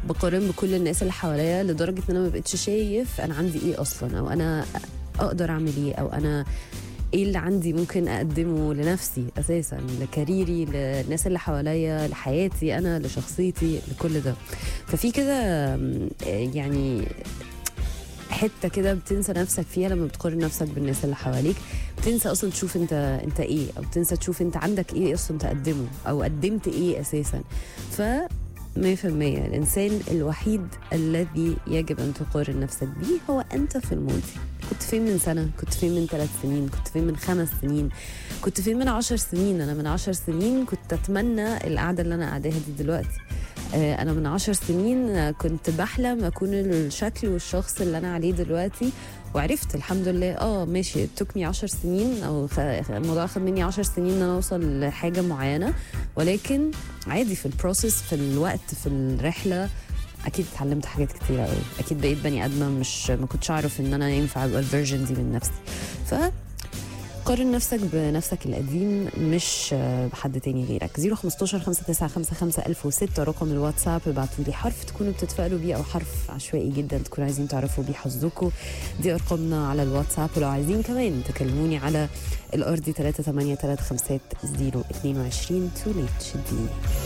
بقارن بكل الناس اللي حواليا لدرجه ان انا ما بقتش شايف انا عندي ايه اصلا او انا اقدر اعمل ايه او انا ايه اللي عندي ممكن اقدمه لنفسي اساسا لكاريري للناس اللي حواليا لحياتي انا لشخصيتي لكل ده ففي كده آم، آه، يعني حته كده بتنسى نفسك فيها لما بتقارن نفسك بالناس اللي حواليك بتنسى اصلا تشوف انت انت ايه او بتنسى تشوف انت عندك ايه اصلا تقدمه او قدمت ايه اساسا ف 100% الانسان الوحيد الذي يجب ان تقارن نفسك به هو انت في الماضي كنت فين من سنه كنت فين من ثلاث سنين كنت فين من خمس سنين كنت فين من عشر سنين انا من عشر سنين كنت اتمنى القعده اللي انا قاعداها دي دلوقتي آه، انا من عشر سنين آه، كنت بحلم اكون الشكل والشخص اللي انا عليه دلوقتي وعرفت الحمد لله اه ماشي تكني عشر سنين او خ- الموضوع خد مني عشر سنين ان انا اوصل لحاجه معينه ولكن عادي في البروسيس في الوقت في الرحله اكيد اتعلمت حاجات كتيره قوي اكيد بقيت بني ادمه مش ما كنتش اعرف ان انا ينفع ابقى الفيرجن دي من نفسي ف قارن نفسك بنفسك القديم مش آه، بحد تاني غيرك 015 5955 1006 رقم الواتساب ابعتوا لي حرف تكونوا بتتفائلوا بيه او حرف عشوائي جدا تكونوا عايزين تعرفوا بيه حظكم دي ارقامنا على الواتساب ولو عايزين كمان تكلموني على الارضي 38350 022 تو ليت شديني